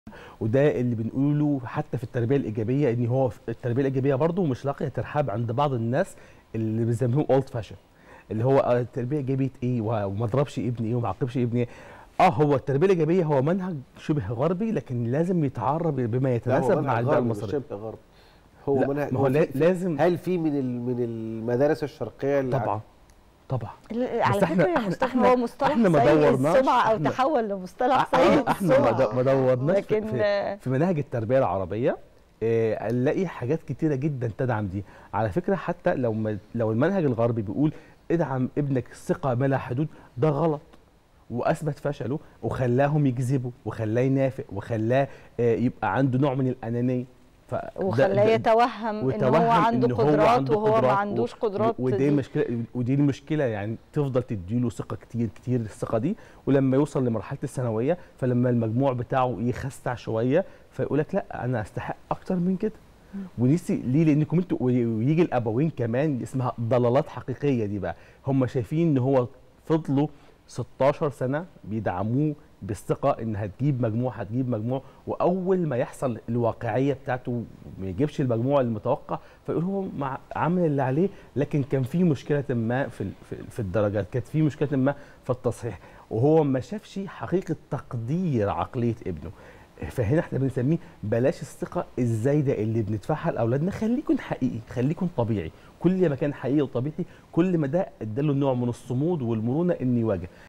وده اللي بنقوله حتى في التربيه الايجابيه ان هو في التربيه الايجابيه برضو مش لاقيه ترحاب عند بعض الناس اللي بيسموهم اولد فاشن اللي هو آه، التربيه ايجابيه ايه وما اضربش ابني ايه وما اعاقبش ابني ايه اه هو التربيه الايجابيه هو منهج شبه غربي لكن لازم يتعرب بما لا، هو يتناسب منهج مع البيئه غربي مش المصريه شبه غربي هو لا، منهج ما هو هو لا- في- لازم هل في من ال- من المدارس الشرقيه اللي طبعا طبعا ال- على بس إحنا- فكره يا إحنا- مصطفى إحنا- هو مصطلح إحنا ما سيء دورناش، السمعه او إحنا- تحول لمصطلح آه، سيء احنا ما السمعه دو- ما دورناش في, لكن في, آه، في مناهج التربيه العربيه آه، نلاقي حاجات كتيره جدا تدعم دي على فكره حتى لو ما لو المنهج الغربي بيقول ادعم ابنك ثقه ما لا حدود ده غلط واثبت فشله وخلاهم يكذبوا وخلاه ينافق وخلاه آه، يبقى عنده نوع من الانانيه ف ده- وخلاه ده- يتوهم ان وتوهم هو عنده إن هو قدرات عنده وهو ما قدرات و- عندوش قدرات ودي دي. مشكله ودي المشكله يعني تفضل تديله ثقه كتير كتير الثقه دي ولما يوصل لمرحله الثانويه فلما المجموع بتاعه يخستع شويه فيقول لك لا انا استحق اكتر من كده ونسي ليه لانكم انتوا ويجي الابوين كمان اسمها ضلالات حقيقيه دي بقى هم شايفين ان هو فضلوا 16 سنه بيدعموه بالثقه ان هتجيب مجموع هتجيب مجموع واول ما يحصل الواقعيه بتاعته ما يجيبش المجموع المتوقع فيقول هو مع عمل اللي عليه لكن كان في مشكله ما في ال- في- في الدرجات كانت في مشكله ما في التصحيح وهو ما شافش حقيقه تقدير عقليه ابنه فهنا احنا بنسميه بلاش الثقه الزايده اللي بندفعها لاولادنا خليكن حقيقي خليكن طبيعي كل ما كان حقيقي وطبيعي كل ما ده اداله نوع من الصمود والمرونه ان يواجه